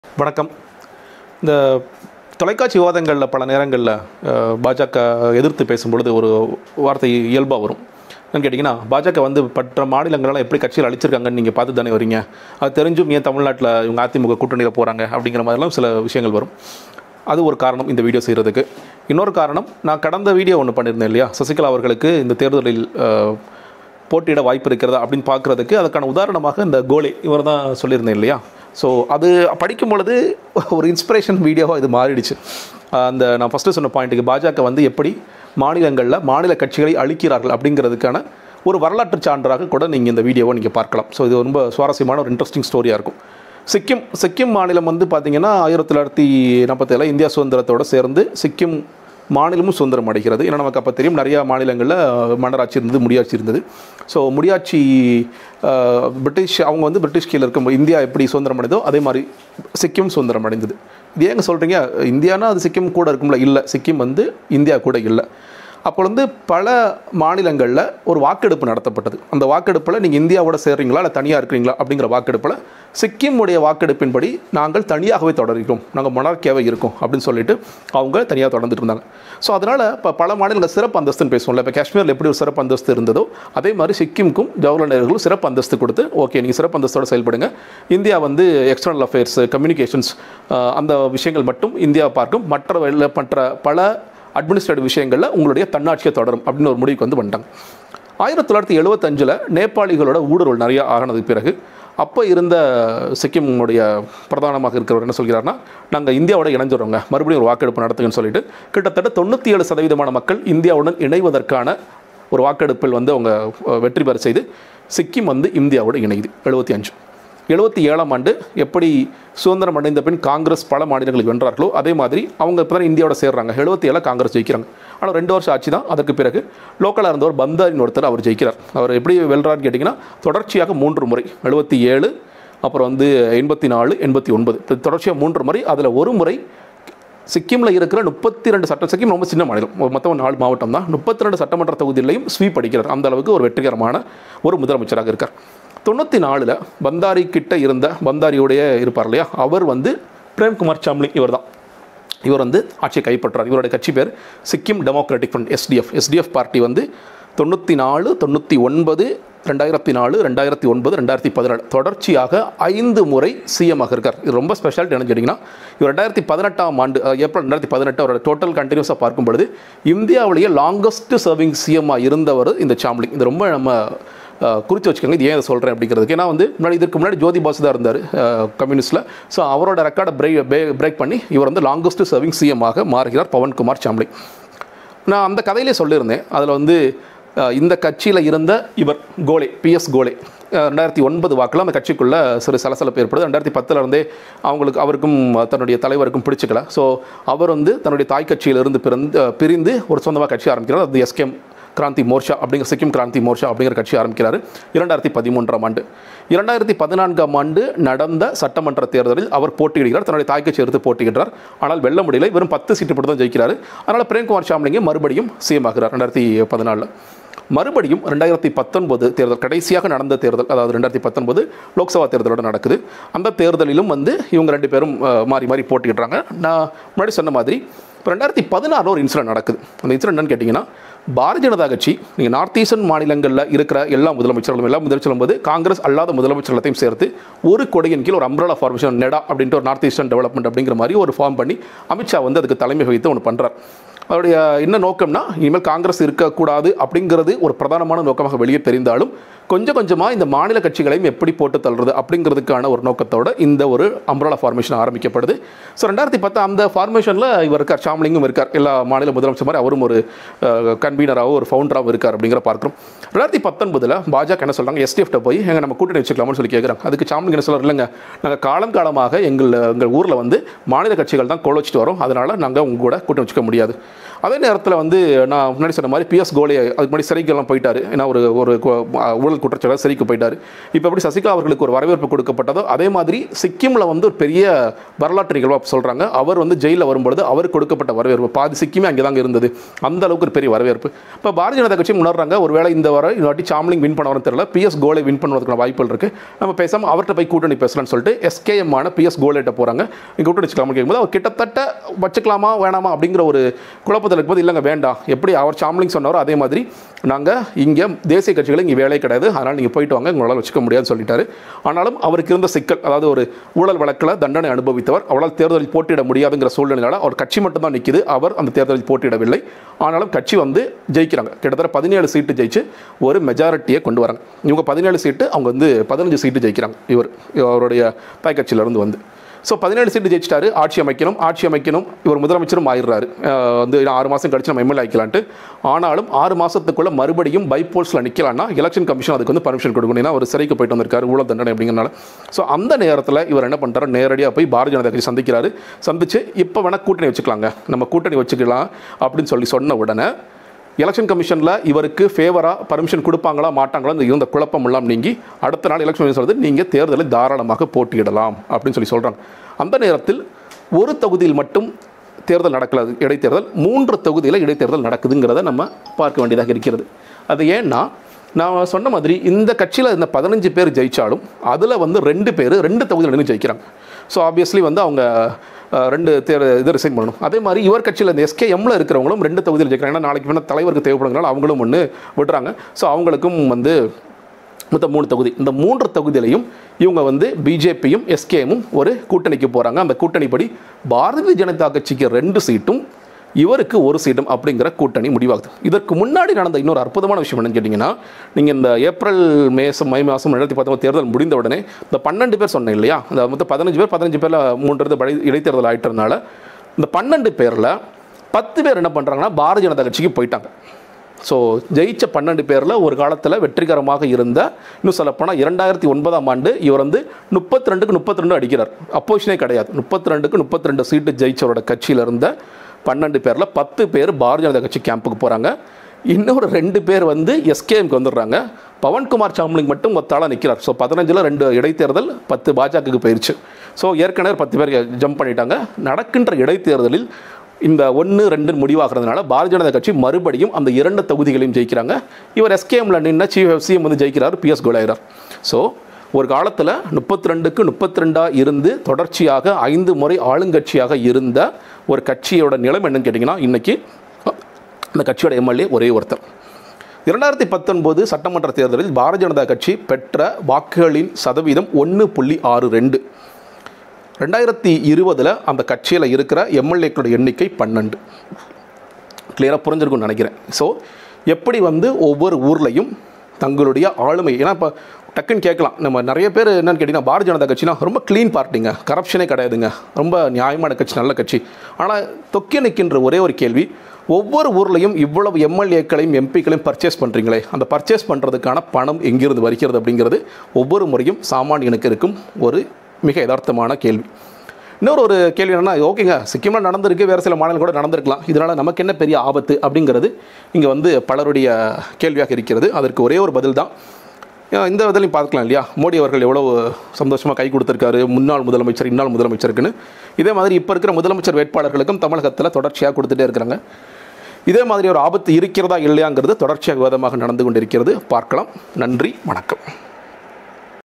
வணக்கம் இந்த தொலைக்காட்சி விவாதங்களில் பல நேரங்களில் அஹ், பாஜக எதிர்த்து பேசும்பொழுது ஒரு வார்த்தை இயல்பாக வரும் என்னன்னு கேட்டிங்கன்னா பாஜக வந்து மற்ற மாநிலங்களெல்லாம் எப்படி கட்சிகள் அழிச்சிருக்காங்கன்னு நீங்கள் பார்த்து தானே வரீங்க அது தெரிஞ்சும் ஏன் தமிழ்நாட்டில் இவங்க அதிமுக கூட்டணியில் போகிறாங்க அப்படிங்கிற மாதிரிலாம் சில விஷயங்கள் வரும் அது ஒரு காரணம் இந்த வீடியோ செய்கிறதுக்கு இன்னொரு காரணம் நான் கடந்த வீடியோ ஒன்று பண்ணியிருந்தேன் இல்லையா சசிகலா அவர்களுக்கு இந்த தேர்தலில் அஹ், போட்டியிட வாய்ப்பு இருக்கிறதா அப்படின்னு பார்க்குறதுக்கு அதுக்கான உதாரணமாக இந்த கோலே இவர் தான் சொல்லியிருந்தேன் இல்லையா ஸோ அது படிக்கும் பொழுது ஒரு இன்ஸ்பிரேஷன் வீடியோவாக இது மாறிடுச்சு ஆஹ் அந்த நான் ஃபஸ்ட்டு சொன்ன பாயிண்ட்டுக்கு பாஜக வந்து எப்படி மாநிலங்களில் மாநில கட்சிகளை அழிக்கிறார்கள் அப்படிங்கிறதுக்கான ஒரு வரலாற்று சான்றாக கூட நீங்கள் இந்த வீடியோவை நீங்கள் பார்க்கலாம் ஸோ இது ரொம்ப சுவாரஸ்யமான ஒரு இன்ட்ரெஸ்டிங் ஸ்டோரியாக இருக்கும் சிக்கிம் சிக்கிம் மாநிலம் வந்து பார்த்திங்கன்னா ஆயிரத்தி தொள்ளாயிரத்தி நாற்பத்தேழில் இந்தியா சுதந்திரத்தோடு சேர்ந்து சிக்கிம் மாநிலமும் சுதந்திரம் அடைகிறது ஏன்னா நமக்கு அப்போ தெரியும் நிறையா மாநிலங்களில் மன்னராட்சி இருந்தது முடியாட்சி இருந்தது ஸோ முடியாட்சி அஹ், பிரிட்டிஷ் அவங்க வந்து பிரிட்டிஷ் கீழே இருக்கும் இந்தியா எப்படி சுதந்திரம் அடைந்தோ அதே மாதிரி சிக்கிம் சுதந்திரம் அடைந்தது இது ஏங்க சொல்கிறீங்க இந்தியானா அது சிக்கிம் கூட இருக்கும்ல இல்லை சிக்கிம் வந்து இந்தியா கூட இல்லை அப்போ வந்து பல மாநிலங்களில் ஒரு வாக்கெடுப்பு நடத்தப்பட்டது அந்த வாக்கெடுப்பில் நீங்கள் இந்தியாவோட சேர்றீங்களா இல்லை தனியாக இருக்கிறீங்களா அப்படிங்கிற வாக்கெடுப்பில் சிக்கிமுடைய வாக்கெடுப்பின்படி நாங்கள் தனியாகவே தொடர்கிறோம் நாங்கள் மொனார்க்கியாவே இருக்கோம் அப்படின்னு சொல்லிட்டு அவங்க தனியாக தொடர்ந்துட்டு இருந்தாங்க ஸோ அதனால் இப்போ பல மாநிலங்கள் சிறப்பு அந்தஸ்துன்னு பேசுவோம்ல இப்போ காஷ்மீரில் எப்படி ஒரு சிறப்பு அந்தஸ்து இருந்ததோ அதே மாதிரி சிக்கிமுக்கும் ஜவஹர்லால் நேருக்கும் சிறப்பு அந்தஸ்து கொடுத்து ஓகே நீங்கள் சிறப்பு அந்தஸ்தோட செயல்படுங்க இந்தியா வந்து எக்ஸ்டர்னல் அஃபேர்ஸ் கம்யூனிகேஷன்ஸ் அந்த விஷயங்கள் மட்டும் இந்தியா பார்க்கும் மற்ற வெளில மற்ற பல அட்மினிஸ்ட்ரேட்டிவ் விஷயங்களில் உங்களுடைய தன்னாட்சியை தொடரும் அப்படின்னு ஒரு முடிவுக்கு வந்து வந்துட்டாங்க ஆயிரத்தி தொள்ளாயிரத்தி எழுபத்தஞ்சில் நேபாளிகளோட ஊடுருவல் நிறையா ஆனதுக்கு பிறகு அப்போ இருந்த சிக்கிமுடைய பிரதானமாக இருக்கிறவர் என்ன சொல்கிறார்னா நாங்கள் இந்தியாவோட இணைஞ்சிடுறோங்க மறுபடியும் ஒரு வாக்கெடுப்பு நடத்துங்கன்னு சொல்லிட்டு கிட்டத்தட்ட தொண்ணூற்றி ஏழு சதவீதமான மக்கள் இந்தியாவுடன் இணைவதற்கான ஒரு வாக்கெடுப்பில் வந்து அவங்க அஹ், வெற்றி பெற செய்து சிக்கிம் வந்து இந்தியாவோட இணையுது எழுபத்தி அஞ்சு எழுபத்தி ஏழாம் ஆண்டு எப்படி சுதந்திரம் அடைந்த பின் காங்கிரஸ் பல மாநிலங்களை வென்றார்களோ அதே மாதிரி அவங்க இப்போ தான் இந்தியாவோட சேர்றாங்க எழுபத்தி ஏழில் காங்கிரஸ் ஜெயிக்கிறாங்க ஆனால் ரெண்டு வருஷம் ஆட்சி தான் அதற்கு பிறகு லோக்கலாக இருந்தவர் பந்தாரின் ஒருத்தர் அவர் ஜெயிக்கிறார் அவர் எப்படி வெல்றான்னு கேட்டிங்கன்னா தொடர்ச்சியாக மூன்று முறை எழுபத்தி ஏழு அப்புறம் வந்து எண்பத்தி நாலு எண்பத்தி ஒன்பது தொடர்ச்சியாக மூன்று முறை அதில் ஒரு முறை சிக்கிமில் இருக்கிற முப்பத்தி ரெண்டு சட்ட சிக்கிம் ரொம்ப சின்ன மாநிலம் ஒரு மொத்தம் நாலு மாவட்டம் தான் முப்பத்தி ரெண்டு சட்டமன்ற தொகுதியிலையும் ஸ்வீப் அடிக்கிறார் அந்த அளவுக்கு ஒரு வெற்றிகரமான ஒரு முதலமைச்சராக இருக்கார் தொண்ணூற்றி நாலில் பந்தாரி கிட்ட இருந்த பந்தாரியோடைய இருப்பார் இல்லையா அவர் வந்து பிரேம்குமார் சாம்லிங் இவர் தான் இவர் வந்து ஆட்சியை கைப்பற்றார் இவருடைய கட்சி பேர் Sikkim Democratic Front SDF SDF party வந்து தொண்ணூற்றி நாலு தொண்ணூற்றி ஒன்பது ரெண்டாயிரத்தி நாலு ரெண்டாயிரத்தி ஒன்பது ரெண்டாயிரத்தி பதினாலு தொடர்ச்சியாக ஐந்து முறை சிஎம்மாக இருக்கார் இது ரொம்ப ஸ்பெஷாலிட்டி என்னன்னு கேட்டிங்கன்னா இவர் ரெண்டாயிரத்தி பதினெட்டாம் ஆண்டு அஹ், ஏப்ரல் ரெண்டாயிரத்தி பதினெட்டு அவரோட டோட்டல் கண்டினியூஸாக பார்க்கும் பொழுது இந்தியாவிலேயே லாங்கஸ்ட் சர்விங் சிஎம்மாக இருந்தவர் இந்த சாம்லிங் இது ரொம்ப நம்ம அஹ், குறித்து வச்சுக்கோங்க இது ஏன் இதை சொல்கிறேன் அப்படிங்கிறதுக்கு ஏன்னா வந்து முன்னாடி இதற்கு முன்னாடி ஜோதி பாசு தான் இருந்தார் கம்யூனிஸ்ட்டில் ஸோ அவரோட ரெக்கார்டை பிரேக் பிரேக் பண்ணி இவர் வந்து லாங்கஸ்ட் சர்விங் சிஎம்மாக மாறுகிறார் பவன்குமார் சாம்லிங் நான் அந்த கதையிலே சொல்லியிருந்தேன் அதில் வந்து அஹ், இந்த கட்சியில் இருந்த இவர் கோலே பிஎஸ் கோலே அஹ், ரெண்டாயிரத்தி ஒன்பது வாக்கில் அந்த கட்சிக்குள்ளே சிறு சலசலப்பு ஏற்படுது ரெண்டாயிரத்தி பத்தில் இருந்தே அவங்களுக்கு அவருக்கும் தன்னுடைய தலைவருக்கும் பிடிச்சிக்கல ஸோ அவர் வந்து தன்னுடைய தாய் கட்சியிலிருந்து பிறந்து அஹ், பிரிந்து ஒரு சொந்தமாக கட்சி ஆரம்பிக்கிறார் அது எஸ்கேம் கிராந்தி மோர்ச்சா அப்படிங்கிற சிக்கிம் கிராந்தி மோர்ச்சா அப்படிங்கிற கட்சி ஆரம்பிக்கிறார் இரண்டாயிரத்தி பதிமூன்றாம் ஆண்டு இரண்டாயிரத்தி பதினான்காம் ஆண்டு நடந்த சட்டமன்ற தேர்தலில் அவர் போட்டியிடுகிறார் தன்னுடைய தாய் கட்சி எடுத்து போட்டியிடுறார் ஆனால் வெல்ல முடியல வெறும் பத்து சீட்டு போட்டு தான் ஜெயிக்கிறார் அதனால் பிரேம்குமார் சாம்லிங்க மறுபடியும் சிஎம் ஆகிறார் ரெண்டாயிரத்தி பதினாலில் மறுபடியும் ரெண்டாயிரத்தி பத்தொன்பது தேர்தல் கடைசியாக நடந்த தேர்தல் அதாவது ரெண்டாயிரத்தி பத்தொன்பது லோக்சபா தேர்தலோட நடக்குது அந்த தேர்தலிலும் வந்து இவங்க ரெண்டு பேரும் அஹ், மாறி மாறி போட்டிக்கிடுறாங்க நான் முன்னாடி சொன்ன மாதிரி இப்போ ரெண்டாயிரத்தி பதினாறில் ஒரு இன்சிடென்ட் நடக்குது அந்த இன்சிடென்ட் என்னன்னு கேட்டிங்கன்னா பாரதிய ஜனதா கட்சி நீங்கள் நார்த் ஈஸ்டர்ன் மாநிலங்களில் இருக்கிற எல்லா முதலமைச்சர்களும் எல்லா முதலமைச்சரும் போது காங்கிரஸ் அல்லாத முதலமைச்சர்களையும் சேர்த்து ஒரு கொடையின் கீழ் ஒரு அம்ரலா ஃபார்மேஷன் நெடா அப்படின்ட்டு ஒரு நார்த் ஈஸ்டர்ன் டெவலப்மெண்ட் அப்படிங்கிற மாதிரி ஒரு ஃபார்ம் பண்ணி அமித்ஷா வந்து அதுக்கு தலைமை வகித்து ஒன்று பண்ணுறார் அவருடைய என்ன நோக்கம்னா இனிமேல் காங்கிரஸ் இருக்கக்கூடாது அப்படிங்கிறது ஒரு பிரதானமான நோக்கமாக வெளியே தெரிந்தாலும் கொஞ்சம் கொஞ்சமாக இந்த மாநில கட்சிகளையும் எப்படி போட்டு தள்ளுறது அப்படிங்கிறதுக்கான ஒரு நோக்கத்தோட இந்த ஒரு அம்ரலா ஃபார்மேஷன் ஆரம்பிக்கப்படுது ஸோ ரெண்டாயிரத்தி பத்து அந்த ஃபார்மேஷனில் இவர் இருக்கார் ஷாம்லிங்கும் இருக்கார் எல்லா மாநில முதலமைச்சர் மாதிரி அவரும் ஒரு கன்வீனராகவும் ஒரு ஃபவுண்டராகவும் இருக்கார் அப்படிங்கிற பார்க்குறோம் ரெண்டாயிரத்தி பத்தொன்பதில் பாஜக என்ன சொல்கிறாங்க எஸ்டிஎஃப்ட போய் எங்க நம்ம கூட்டணி வச்சுக்கலாம்னு சொல்லி கேட்குறாங்க அதுக்கு சாம்லிங் என்ன சொல்கிறார் இல்லைங்க நாங்கள் காலம் காலமாக எங்கள் எங்கள் ஊரில் வந்து மாநில கட்சிகள் தான் கோல் வச்சுட்டு வரோம் அதனால் நாங்கள் உங்க கூட கூட்டணி வச்சுக்க முடியாது அதே நேரத்தில் வந்து நான் முன்னாடி சொன்ன மாதிரி பிஎஸ் கோலே அதுக்கு முன்னாடி சிறைக்கெல்லாம் போயிட்டாரு ஏன்னா ஒரு ஒரு கு- அஹ் ஊழல் குற்றச்சாட்டு சிறைக்கு போயிட்டாரு இப்போ எப்படி சசிகலா அவர்களுக்கு ஒரு வரவேற்பு கொடுக்கப்பட்டதோ அதே மாதிரி சிக்கிமில் வந்து ஒரு பெரிய வரலாற்று நிகழ்வாக சொல்கிறாங்க அவர் வந்து ஜெயிலில் வரும்பொழுது அவருக்கு கொடுக்கப்பட்ட வரவேற்பு பாதி சிக்கிமே அங்கே தாங்க இருந்தது அந்த அளவுக்கு ஒரு பெரிய வரவேற்பு இப்போ பாரதிய ஜனதா கட்சி உணர்றாங்க ஒருவேளை இந்த வர இந்த வாட்டி சாம்லிங் வின் பண்ண வரன்னு தெரியல பிஎஸ் கோலே வின் பண்ணுவதற்கான வாய்ப்புகள் இருக்குது நம்ம பேசாமல் அவர்கிட்ட போய் கூட்டணி பேசலாம்னு சொல்லிட்டு எஸ்கேஎம் ஆன பிஎஸ் கோலேட்ட போகிறாங்க நீங்கள் கூட்டணி வச்சுக்கலாமா கேட்கும்போது அவர் கிட்டத்தட்ட வச்சுக்கலாமா வேணாமா அப்படிங்கிற ஒரு குழப்பத்தில் இருக்கும்போது இல்லைங்க வேண்டாம் எப்படி அவர் சாம்லிங் சொன்னாரோ அதே மாதிரி நாங்கள் இங்கே தேசிய கட்சிகள் இங்கே வேலை கிடையாது அதனால் நீங்கள் போயிட்டு வாங்க உங்களால் வச்சுக்க முடியாதுன்னு சொல்லிட்டாரு ஆனாலும் அவருக்கு இருந்த சிக்கல் அதாவது ஒரு ஊழல் வழக்கில் தண்டனை அனுபவித்தவர் அவரால் தேர்தலில் போட்டியிட முடியாதுங்கிற சூழ்நிலையால் அவர் கட்சி மட்டும் தான் நிற்கிது அவர் அந்த தேர்தலில் போட்டியிடவில்லை ஆனாலும் கட்சி வந்து ஜெயிக்கிறாங்க கிட்டத்தட்ட பதினேழு சீட்டு ஜெயிச்சு ஒரு மெஜாரிட்டியை கொண்டு வராங்க இவங்க பதினேழு சீட்டு அவங்க வந்து பதினஞ்சு சீட்டு ஜெயிக்கிறாங்க இவர் அவருடைய தாய் கட்சியிலேருந்து வந்து ஸோ பதினேழு சீட்டு ஜெயிச்சிட்டாரு ஆட்சி அமைக்கணும் ஆட்சி அமைக்கணும் இவர் முதலமைச்சரும் ஆயிடுறாரு அஹ் வந்து இன்னும் ஆறு மாதம் கழிச்சு நம்ம எம்எல்ஏ ஆக்கலான்ட்டு ஆனாலும் ஆறு மாதத்துக்குள்ள மறுபடியும் பைப்போல்ஸில் நிற்கலான்னா எலெக்ஷன் கமிஷன் அதுக்கு வந்து பர்மிஷன் கொடுக்கணும் ஏன்னா அவர் சிறைக்கு போயிட்டு வந்திருக்காரு ஊழல் தண்டனை அப்படிங்கிறனால ஸோ அந்த நேரத்தில் இவர் என்ன பண்ணுறாரு நேரடியாக போய் பாரதிய ஜனதா கட்சி சந்திக்கிறாரு சந்திச்சு இப்போ வேணால் கூட்டணி வச்சுக்கலாங்க நம்ம கூட்டணி வச்சுக்கலாம் அப்படின்னு சொல்லி சொன்ன உடனே எலெக்ஷன் கமிஷனில் இவருக்கு ஃபேவராக பர்மிஷன் கொடுப்பாங்களா மாட்டாங்களா இந்த இருந்த குழப்பம் எல்லாம் நீங்கி அடுத்த நாள் எலெக்ஷன் கமிஷன் சொல்றது நீங்கள் தேர்தலை தாராளமாக போட்டியிடலாம் அப்படின்னு சொல்லி சொல்கிறாங்க அந்த நேரத்தில் ஒரு தொகுதியில் மட்டும் தேர்தல் நடக்கல இடைத்தேர்தல் மூன்று தொகுதியில் இடைத்தேர்தல் நடக்குதுங்கிறத நம்ம பார்க்க வேண்டியதாக இருக்கிறது அது ஏன்னா நான் சொன்ன மாதிரி இந்த கட்சியில் இந்த பதினஞ்சு பேர் ஜெயிச்சாலும் அதில் வந்து ரெண்டு பேர் ரெண்டு தொகுதியில் நின்று ஜெயிக்கிறாங்க ஸோ ஆப்வியஸ்லி வந்து அவங்க அஹ், ரெண்டு தேர் இது ரிசைன் பண்ணணும் அதே மாதிரி இவர் கட்சியில் இந்த எஸ்கேஎம்ல இருக்கிறவங்களும் ரெண்டு தொகுதியில் ஜெயிக்கிறாங்க ஏன்னா நாளைக்கு வேணால் தலைவருக்கு தேவைப்படுறதுனால அவங்களும் ஒன்று விடுறாங்க ஸோ அவங்களுக்கும் வந்து மொத்தம் மூணு தொகுதி இந்த மூன்று தொகுதியிலையும் இவங்க வந்து பிஜேபியும் எஸ்கேஎம்மும் ஒரு கூட்டணிக்கு போகிறாங்க அந்த கூட்டணிப்படி பாரதிய ஜனதா கட்சிக்கு ரெண்டு சீட்டும் இவருக்கு ஒரு சீட்டும் அப்படிங்கிற கூட்டணி முடிவாகுது இதற்கு முன்னாடி நடந்த இன்னொரு அற்புதமான விஷயம் என்னன்னு கேட்டிங்கன்னா நீங்கள் இந்த ஏப்ரல் மேசம் மை மாதம் ரெண்டாயிரத்தி பத்தொம்பது தேர்தல் முடிந்த உடனே இந்த பன்னெண்டு பேர் சொன்னேன் இல்லையா இந்த மொத்தம் பதினஞ்சு பேர் பதினஞ்சு பேரில் மூன்றது படை இடைத்தேர்தல் ஆயிட்டதுனால இந்த பன்னெண்டு பேரில் பத்து பேர் என்ன பண்ணுறாங்கன்னா பாரதிய ஜனதா கட்சிக்கு போயிட்டாங்க ஸோ ஜெயிச்ச பன்னெண்டு பேரில் ஒரு காலத்தில் வெற்றிகரமாக இருந்த இன்னும் சொல்லப்போனால் இரண்டாயிரத்தி ஒன்பதாம் ஆண்டு இவர் வந்து முப்பத்தி ரெண்டுக்கு முப்பத்தி ரெண்டு அடிக்கிறார் அப்போஷனே கிடையாது முப்பத்தி ரெண்டுக்கு முப்பத்தி ரெண்டு சீட்டு ஜெயிச்சவரோட கட்சியில் இருந்த பன்னெண்டு பேரில் பத்து பேர் பாரதிய ஜனதா கட்சி கேம்புக்கு போகிறாங்க இன்னொரு ரெண்டு பேர் வந்து எஸ்கேஎம்க்கு வந்துடுறாங்க பவன்குமார் சாம்லிங் மட்டும் ஒத்தாளாக நிற்கிறார் ஸோ பதினஞ்சில் ரெண்டு இடைத்தேர்தல் பத்து பாஜகவுக்கு போயிருச்சு ஸோ ஏற்கனவே பத்து பேர் ஜம்ப் பண்ணிட்டாங்க நடக்கின்ற இடைத்தேர்தலில் இந்த ஒன்று ரெண்டு முடிவாகிறதுனால பாரதிய ஜனதா கட்சி மறுபடியும் அந்த இரண்டு தொகுதிகளையும் ஜெயிக்கிறாங்க இவர் எஸ்கேஎம்ல நின்று சீஃப் சிஎம் வந்து ஜெயிக்கிறார் பிஎஸ் கோலாயிரார் ஸோ ஒரு காலத்தில் முப்பத்தி ரெண்டுக்கு முப்பத்தி ரெண்டாக இருந்து தொடர்ச்சியாக ஐந்து முறை ஆளுங்கட்சியாக இருந்த ஒரு கட்சியோட நிலைமை என்னன்னு கேட்டிங்கன்னா இன்னைக்கு அந்த கட்சியோட எம்எல்ஏ ஒரே ஒருத்தர் இரண்டாயிரத்தி பத்தொன்பது சட்டமன்ற தேர்தலில் பாரதிய ஜனதா கட்சி பெற்ற வாக்குகளின் சதவீதம் ஒன்று புள்ளி ஆறு ரெண்டு ரெண்டாயிரத்தி இருபதில் அந்த கட்சியில் இருக்கிற எம்எல்ஏக்களோட எண்ணிக்கை பன்னெண்டு கிளியராக புரிஞ்சிருக்கும்னு நினைக்கிறேன் ஸோ எப்படி வந்து ஒவ்வொரு ஊர்லேயும் தங்களுடைய ஆளுமை ஏன்னா இப்போ டக்குன்னு கேட்கலாம் நம்ம நிறைய பேர் என்னன்னு கேட்டிங்கன்னா பாரதிய ஜனதா கட்சினா ரொம்ப க்ளீன் பார்ட்டிங்க கரப்ஷனே கிடையாதுங்க ரொம்ப நியாயமான கட்சி நல்ல கட்சி ஆனால் தொக்கி நிற்கின்ற ஒரே ஒரு கேள்வி ஒவ்வொரு ஊர்லேயும் இவ்வளவு எம்எல்ஏக்களையும் எம்பிக்களையும் பர்ச்சேஸ் பண்ணுறீங்களே அந்த பர்ச்சேஸ் பண்ணுறதுக்கான பணம் எங்கிருந்து வருகிறது அப்படிங்கிறது ஒவ்வொரு முறையும் சாமானியனுக்கு இருக்கும் ஒரு மிக யதார்த்தமான கேள்வி இன்னொரு ஒரு கேள்வி என்னன்னா ஓகேங்க சிக்கிமில் நடந்திருக்கு வேறு சில மாநிலம் கூட நடந்திருக்கலாம் இதனால் நமக்கு என்ன பெரிய ஆபத்து அப்படிங்கிறது இங்கே வந்து பலருடைய கேள்வியாக இருக்கிறது அதற்கு ஒரே ஒரு பதில் தான் அஹ் இந்த விதலையும் பார்க்கலாம் இல்லையா மோடி அவர்கள் எவ்வளோ சந்தோஷமாக கை கொடுத்துருக்காரு முன்னாள் முதலமைச்சர் இன்னாள் முதலமைச்சருக்குன்னு இதே மாதிரி இப்போ இருக்கிற முதலமைச்சர் வேட்பாளர்களுக்கும் தமிழகத்தில் தொடர்ச்சியாக கொடுத்துட்டே இருக்கிறாங்க இதே மாதிரி ஒரு ஆபத்து இருக்கிறதா இல்லையாங்கிறது தொடர்ச்சியாக விவாதமாக நடந்து கொண்டிருக்கிறது பார்க்கலாம் நன்றி வணக்கம்